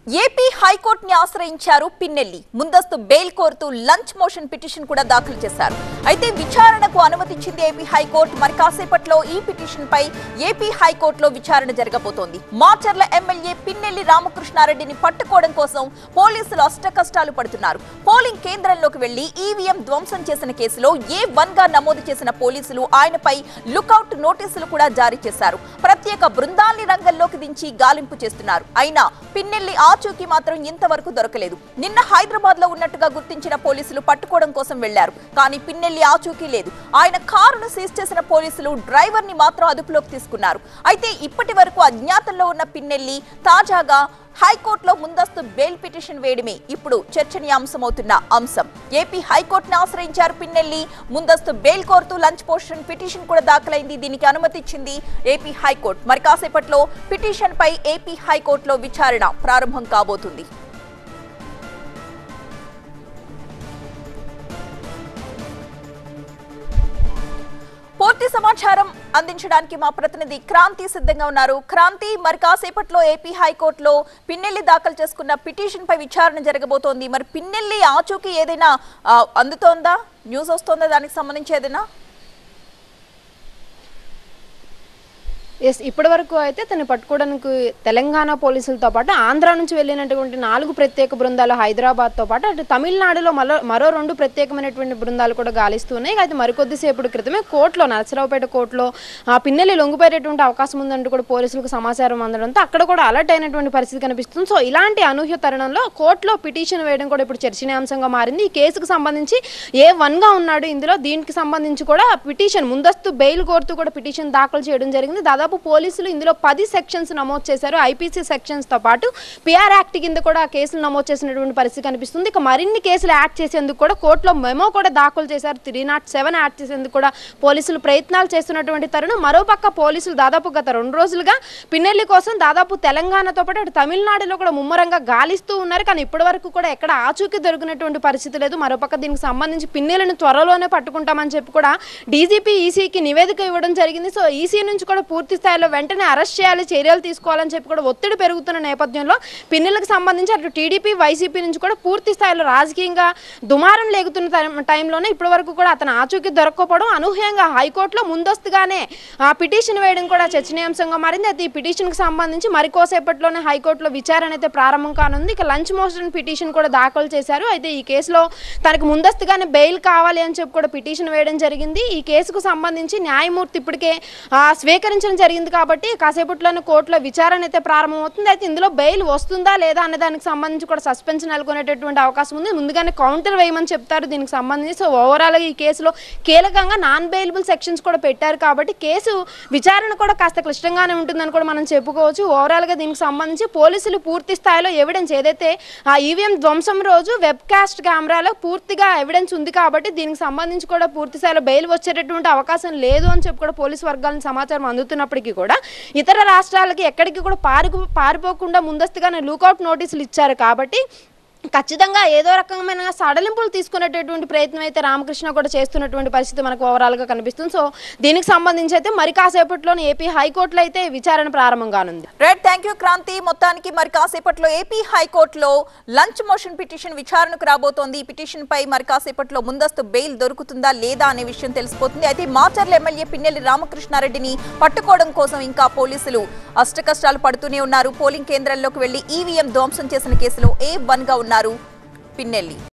AP హైకోర్టుని ఆశ్రయించారు పిన్నెల్లి ముందస్తు bail కోరుతూ లంచ్ మోషన్ పిటిషన్ కూడా దాఖలు చేశారు అయితే విచారణకు అనుమతించింది ఏపీ హైకోర్టు మరి కాసేపట్లో ఈ పిటిషన్ పై ఏపీ హైకోర్టులో విచారణ జరగబోతోంది మాచర్ల ఎమ్మెల్యే పిన్నెల్లి రామకృష్ణారెడ్డిని పట్టుకోవడం కోసం పోలీసులు అష్టకష్టాలు పడుతున్నారు పోలింగ్ కేంద్రంలోకి వెళ్లి ఈవీఎం ధ్వంసం చేసిన కేసులో ఏ వన్ గా నమోదు చేసిన పోలీసులు ఆయనపై లుకౌట్ నోటీసులు కూడా జారీ చేశారు ప్రత్యేక బృందాల్ని రంగంలోకి దించి గాలింపు చేస్తున్నారు అయినా పిన్నెల్లి ఆచూకీ మాత్రం ఇంతవరకు దొరకలేదు నిన్న హైదరాబాద్ లో ఉన్నట్టుగా గుర్తించిన పోలీసులు పట్టుకోవడం కోసం వెళ్లారు కానీ పిన్నెల్లి ఆచూకీ లేదు ఆయన కారును సీజ్ చేసిన పోలీసులు డ్రైవర్ ని మాత్రం అదుపులోకి తీసుకున్నారు అయితే ఇప్పటి వరకు అజ్ఞాతంలో ఉన్న పిన్నెల్లి తాజాగా హైకోర్టులో ముందస్తు బెయిల్ పిటిషన్ వేయడమే ఇప్పుడు చర్చనీయాంశమవుతున్న అంశం ఏపీ హైకోర్టును ఆశ్రయించారు పిన్నెల్లి ముందస్తు బెయిల్ కోరుతూ లంచ్ పోషన్ పిటిషన్ కూడా దాఖలైంది దీనికి అనుమతి ఇచ్చింది ఏపీ హైకోర్టు మరి కాసేపట్లో పిటిషన్ పై ఏపీ హైకోర్టులో విచారణ ప్రారంభం కాబోతుంది పూర్తి సమాచారం అందించడానికి మా ప్రతినిధి క్రాంతి సిద్ధంగా ఉన్నారు క్రాంతి మరి కాసేపట్లో ఏపీ హైకోర్టులో పిన్నెల్లి దాఖలు చేసుకున్న పిటిషన్ పై విచారణ జరగబోతోంది మరి పిన్నెల్లి ఆచూకీ ఏదైనా ఆ, అందుతోందా న్యూస్ వస్తోందా దానికి సంబంధించి ఏదైనా ఎస్ ఇప్పటి వరకు అయితే తను పట్టుకోవడానికి తెలంగాణ పోలీసులతో పాటు ఆంధ్ర నుంచి వెళ్ళినటువంటి నాలుగు ప్రత్యేక బృందాలు హైదరాబాద్తో పాటు అటు తమిళనాడులో మరో మరో రెండు ప్రత్యేకమైనటువంటి బృందాలు కూడా గాలిస్తున్నాయి అయితే మరికొద్దిసేపటి క్రితమే కోర్టులో నరసరావుపేట కోర్టులో ఆ పిన్నెల్లి లొంగిపోయేటటువంటి అవకాశం ఉందంటూ కూడా పోలీసులకు సమాచారం అందడంతో అక్కడ కూడా అలర్ట్ అయినటువంటి పరిస్థితి కనిపిస్తుంది సో ఇలాంటి అనూహ్య తరుణంలో కోర్టులో పిటిషన్ వేయడం కూడా ఇప్పుడు చర్చనీయాంశంగా మారింది ఈ కేసుకు సంబంధించి ఏ వన్గా ఉన్నాడు ఇందులో దీనికి సంబంధించి కూడా పిటిషన్ ముందస్తు బెయిల్ కోరుతూ కూడా పిటిషన్ దాఖలు చేయడం జరిగింది దాదాపు పోలీసులు ఇందులో పది సెక్షన్స్ నమోదు చేశారు ఐపీసీ సెక్షన్స్ తో పాటు పిఆర్ యాక్ట్ కింద కూడా కేసులు నమోదు చేసినటువంటి పరిస్థితి కనిపిస్తుంది ఇక మరిన్ని కేసులు యాడ్ చేసేందుకు కూడా కోర్టులో మెమో కూడా దాఖలు చేశారు త్రీ నాట్ సెవెన్ యాడ్ చేసేందుకు కూడా పోలీసులు ప్రయత్నాలు చేస్తున్నటువంటి తరుణం మరోపక్క పోలీసులు దాదాపు గత రెండు రోజులుగా పిన్నెల్లి కోసం దాదాపు తెలంగాణతో పాటు అటు తమిళనాడులో కూడా ముమ్మరంగా గాలిస్తూ ఉన్నారు కానీ ఇప్పటి వరకు కూడా ఎక్కడ ఆచూకీ దొరికినటువంటి పరిస్థితి లేదు మరోపక్క దీనికి సంబంధించి పిన్నెలను త్వరలోనే పట్టుకుంటామని చెప్పి కూడా డీజీపీ ఈసీకి నివేదిక ఇవ్వడం జరిగింది సో ఈసీ నుంచి కూడా పూర్తి స్థాయిలో వెంటనే అరెస్ట్ చేయాలి చర్యలు తీసుకోవాలని చెప్పి కూడా ఒత్తిడి పెరుగుతున్న నేపథ్యంలో పిన్నెలకు సంబంధించి అటు టీడీపీ వైసీపీ నుంచి కూడా పూర్తి స్థాయిలో రాజకీయంగా దుమారం లేగుతున్న టైం- టైంలోనే ఇప్పటి వరకు కూడా అతను ఆచూకీ దొరక్కపోవడం అనూహ్యంగా హైకోర్టులో ముందస్తుగానే ఆ పిటిషన్ వేయడం కూడా చర్చనీయాంశంగా మారింది అయితే ఈ పిటిషన్కి సంబంధించి మరికోసేపట్లోనే హైకోర్టులో విచారణ అయితే ప్రారంభం కానుంది ఇక లంచ్ మోషన్ పిటిషన్ కూడా దాఖలు చేశారు అయితే ఈ కేసులో తనకు ముందస్తుగానే బెయిల్ కావాలి అని చెప్పి కూడా పిటిషన్ వేయడం జరిగింది ఈ కేసుకు సంబంధించి న్యాయమూర్తి ఇప్పటికే ఆ, స్వీకరించడం జరిగింది కాబట్టి కాసేపట్లోనే కోర్టులో విచారణ అయితే ప్రారంభమవుతుంది అయితే ఇందులో బెయిల్ వస్తుందా లేదా అనే దానికి సంబంధించి కూడా సస్పెన్స్ నెలకొనేటటువంటి అవకాశం ఉంది ముందుగానే కౌంటర్ వేయమని చెప్తారు దీనికి సంబంధించి సో ఓవరాల్గా ఈ కేసులో కీలకంగా నాన్ బెయిలబుల్ సెక్షన్స్ కూడా పెట్టారు కాబట్టి కేసు విచారణ కూడా కాస్త క్లిష్టంగానే ఉంటుందని కూడా మనం చెప్పుకోవచ్చు ఓవరాల్గా దీనికి సంబంధించి పోలీసులు పూర్తి స్థాయిలో ఎవిడెన్స్ ఏదైతే ఆ ఈవీఎం ధ్వంసం రోజు వెబ్ కాస్ట్ కెమెరాలో పూర్తిగా ఎవిడెన్స్ ఉంది కాబట్టి దీనికి సంబంధించి కూడా పూర్తి స్థాయిలో బెయిల్ వచ్చేటటువంటి అవకాశం లేదు అని చెప్పి కూడా పోలీసు వర్గాల సమాచారం అందుతున్నప్పటికీ కూడా ఇతర రాష్ట్రాలకి ఎక్కడికి కూడా పారిపో పారిపోకుండా ముందస్తుగానే లూకౌట్ నోటీసులు ఇచ్చారు కాబట్టి ఖచ్చితంగా ఏదో రకమైన సడలింపులు తీసుకునేటటువంటి ప్రయత్నం అయితే రామకృష్ణ కూడా చేస్తున్నటువంటి పరిస్థితి మనకు ఓవరాల్గా కనిపిస్తుంది సో దీనికి సంబంధించి అయితే మరి కాసేపట్లోనే ఏపీ హైకోర్టులో అయితే విచారణ ప్రారంభం కానుంది రైట్ థ్యాంక్ యూ క్రాంతి మొత్తానికి మరి కాసేపట్లో ఏపీ హైకోర్టులో లంచ్ మోషన్ పిటిషన్ విచారణకు రాబోతోంది ఈ పిటిషన్ పై మరి కాసేపట్లో ముందస్తు బెయిల్ దొరుకుతుందా లేదా అనే విషయం తెలిసిపోతుంది అయితే మాచర్ల ఎమ్మెల్యే పిన్నెల్లి రామకృష్ణారెడ్డిని పట్టుకోవడం కోసం ఇంకా పోలీసులు అష్టకష్టాలు పడుతూనే ఉన్నారు పోలింగ్ కేంద్రాల్లోకి వెళ్లి ఈవీఎం ధ్వంసం చేసిన కేసులో ఏ వన్ గా ఉన్నారు పిన్నెల్లి